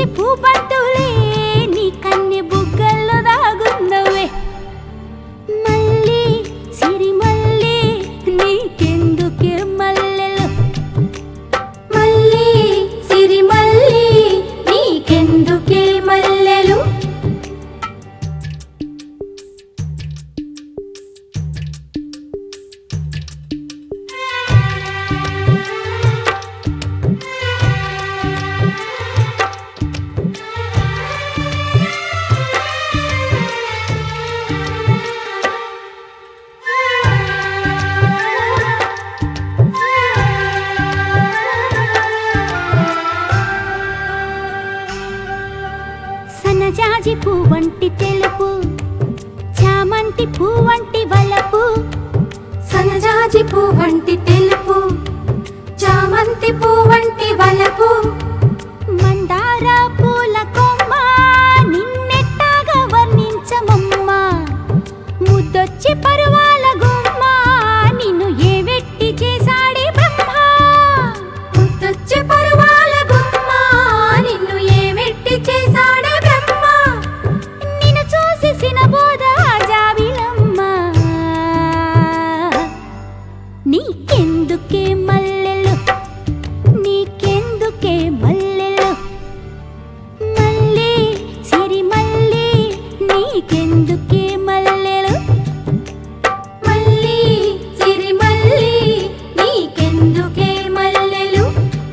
పిచ్చి పూపంతులే నీ కన్నె బుగ్గల్లో దాగున్నవే మళ్ళీ సిరి మళ్ళీ నీకెందుకే మల్లెలు మళ్ళీ సిరి మళ్ళీ నీకెందుకే మల్లెలు సన్నజాజి పువ్వంటి తెలుపు చామంతి పువ్వంటి వలపు సనజాజి పువ్వంటి తెలుపు చామంతి పువ్వంటి వలపు మందార పూల కొమ్మ నిన్నెట్టాగా వర్ణించమమ్మా ముద్దొచ్చి పరువాల గుమ్మ నిన్ను ఏ వెట్టి చేశాడే బ్రహ్మ ముద్దొచ్చే పరువాల గుమ్మ నిన్ను ఏమెట్టి చేశాడే బ్రహ్మ నిన్ను చూసి సినబోద జాబిలమ్మ నీకెందుకే మల్లెలు నీకెందుకే మల్లెలు మళ్ళీ సిరి మళ్ళీ నీకెందుకే మల్లెలు మళ్ళీ సిరి మళ్ళీ నీకెందుకే మల్లెలు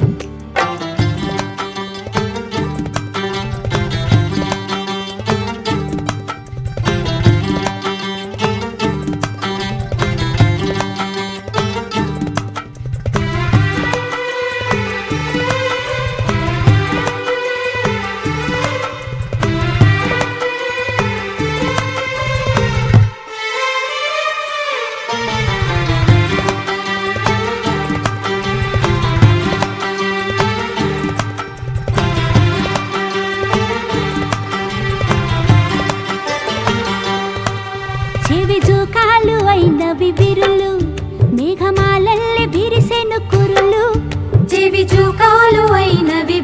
చెవి జూకాలు అయినవి విరులు మేఘమాలల్లె విరిసెను కురులు చెవి చూకాలు అయినవి